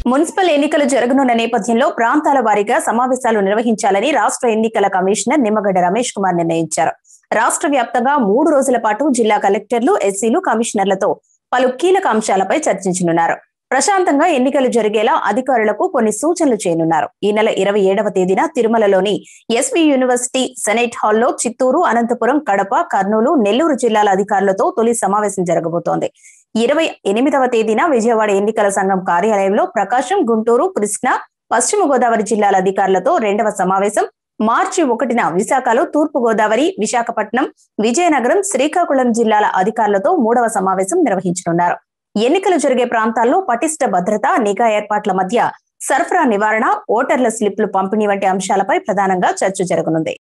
municipal ఎన్నికలు జరగనున్న నేపథ్యంలో ప్రాంతాల వారీగా సమావేశాలు నిర్వహించాలని రాష్ట్ర ఎన్నికల కమిషనర్ నిమ్మగడ్డ రమేష్ కుమార్ నిర్ణయించారు రాష్ట్ర వ్యాప్తంగా మూడు రోజుల పాటు జిల్లా కలెక్టర్లు ఎస్సీలు కమిషనర్లతో పలు కీలక అంశాలపై చర్చించనున్నారు ప్రశాంతంగా ఎన్నికలు జరిగేలా అధికారులకు కొన్ని సూచనలు చేయనున్నారు ఈ నెల ఇరవై ఏడవ తేదీన తిరుమలలోని ఎస్వి యూనివర్సిటీ సెనెట్ హాల్లో చిత్తూరు అనంతపురం కడప కర్నూలు నెల్లూరు జిల్లాల అధికారులతో తొలి సమావేశం జరగబోతోంది ఇరవై ఎనిమిదవ తేదీన విజయవాడ ఎన్నికల సంఘం కార్యాలయంలో ప్రకాశం గుంటూరు కృష్ణా పశ్చిమ గోదావరి జిల్లాల అధికారులతో రెండవ సమావేశం మార్చి ఒకటిన విశాఖలో తూర్పు గోదావరి విశాఖపట్నం విజయనగరం శ్రీకాకుళం జిల్లాల అధికారులతో మూడవ సమావేశం నిర్వహించనున్నారు ఎన్నికలు జరిగే ప్రాంతాల్లో పటిష్ట భద్రత నిఘా ఏర్పాట్ల మధ్య సరఫరా నివారణ ఓటర్ల స్లిప్లు పంపిణీ వంటి అంశాలపై ప్రధానంగా చర్చ జరగనుంది